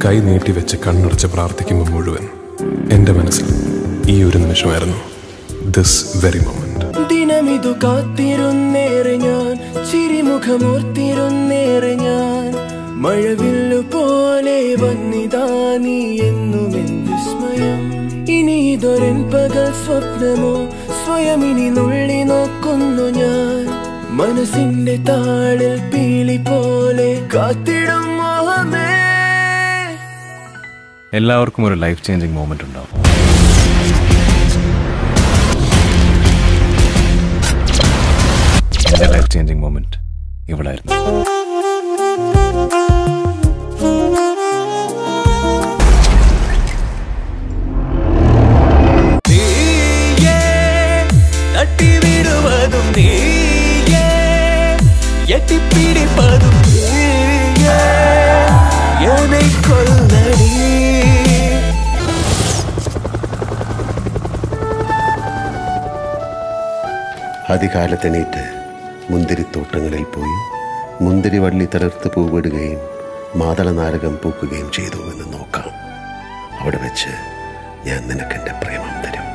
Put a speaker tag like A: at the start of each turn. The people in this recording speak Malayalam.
A: കൈ നീട്ടി വെച്ച് കണ്ണടച്ച് പ്രാർത്ഥിക്കുമ്പോൾ മുഴുവൻ എൻ്റെ മനസ്സിൽ ഈ ഒരു നിമിഷമായിരുന്നു ദിസ് വെരി മൊമെന്റ്
B: ദിനമിതു കാത്തിരുന്നേറെ ഞാൻ ചിരിമുഖമോർത്തിരുന്നേറെ ഞാൻ മഴവില്ലു പോലെ വന്നിതാ നീ എന്നും എൻ വിസ്മയം ഇനി ഇതൊരൻ പകൽ സ്വപ്നമോ സ്വയം ഇനി നുള്ളി നോക്കുന്നു ഞാൻ മനസ്സിന്റെ താളിൽ പീലി പോലെ കാത്തിടും മോഹമേ
C: എല്ലാവർക്കും ഒരു ലൈഫ് ചേഞ്ചിങ് മൂമെന്റ് ഉണ്ടാവും എൻ്റെ ലൈഫ് ചേഞ്ചിങ് മൂമെന്റ് ഇവളായിരുന്നു
B: നീയേ തട്ടിവിടുവതും നീയേ എട്ടിപ്പിടിപ്പതും നീയേ എന്നെ കൊല്ലടി
D: അതികാലത്തെണീറ്റ് മുന്തിരിത്തോട്ടങ്ങളിൽ പോയി മുന്തിരി വള്ളി തളർത്ത് പൂവിടുകയും മാതള നാരകം പൂക്കുകയും ചെയ്തു എന്ന് നോക്കാം അവിടെ വെച്ച് ഞാൻ നിനക്കെൻ്റെ പ്രേമം തരും